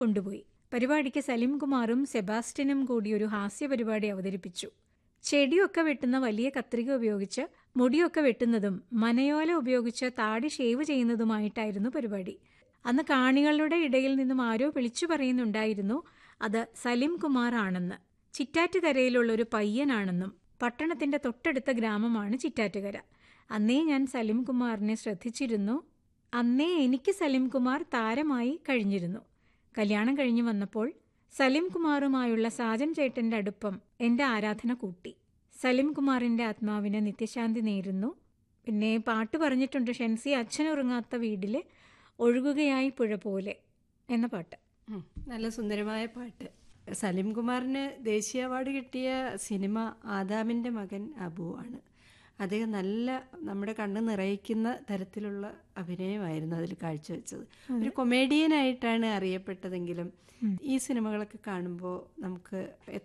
കൊണ്ടുപോയി പരിപാടിക്ക് സലിം കുമാറും സെബാസ്റ്റ്യനും കൂടി ഒരു ഹാസ്യ പരിപാടി അവതരിപ്പിച്ചു ചെടിയൊക്കെ വെട്ടുന്ന വലിയ കത്രിക ഉപയോഗിച്ച് മുടിയൊക്കെ വെട്ടുന്നതും മനയോല ഉപയോഗിച്ച് താടി ഷേവ് ചെയ്യുന്നതുമായിട്ടായിരുന്നു പരിപാടി അന്ന് കാണികളുടെ ഇടയിൽ നിന്നും ആരോ വിളിച്ചു പറയുന്നുണ്ടായിരുന്നു അത് സലിം കുമാർ ആണെന്ന് ചിറ്റാറ്റുകരയിലുള്ള ഒരു പയ്യനാണെന്നും പട്ടണത്തിന്റെ തൊട്ടടുത്ത ഗ്രാമമാണ് ചിറ്റാറ്റുകര അന്നേ ഞാൻ സലിം കുമാറിനെ ശ്രദ്ധിച്ചിരുന്നു അന്നേ എനിക്ക് സലിം കുമാർ താരമായി കഴിഞ്ഞിരുന്നു കല്യാണം കഴിഞ്ഞു വന്നപ്പോൾ സലിം കുമാറുമായുള്ള സാജൻ ചേട്ടന്റെ അടുപ്പം എന്റെ ആരാധന കൂട്ടി സലിം കുമാറിന്റെ ആത്മാവിന് നിത്യശാന്തി നേരുന്നു പിന്നെ പാട്ട് പറഞ്ഞിട്ടുണ്ട് ഷെൻസി അച്ഛനുറങ്ങാത്ത വീട്ടില് ഒഴുകുകയായി പുഴ പോലെ എന്ന പാട്ട് ഉം, നല്ല സുന്ദരമായ പാട്ട് സലിം കുമാറിന് ദേശീയ അവാർഡ് കിട്ടിയ സിനിമ ആദാമിൻ്റെ മകൻ അബു ആണ് അദ്ദേഹം നല്ല നമ്മുടെ കണ്ണ് നിറയിക്കുന്ന തരത്തിലുള്ള അഭിനയമായിരുന്നു അതിൽ കാഴ്ചവെച്ചത് ഒരു കൊമേഡിയനായിട്ടാണ് അറിയപ്പെട്ടതെങ്കിലും ഈ സിനിമകളൊക്കെ കാണുമ്പോൾ നമുക്ക്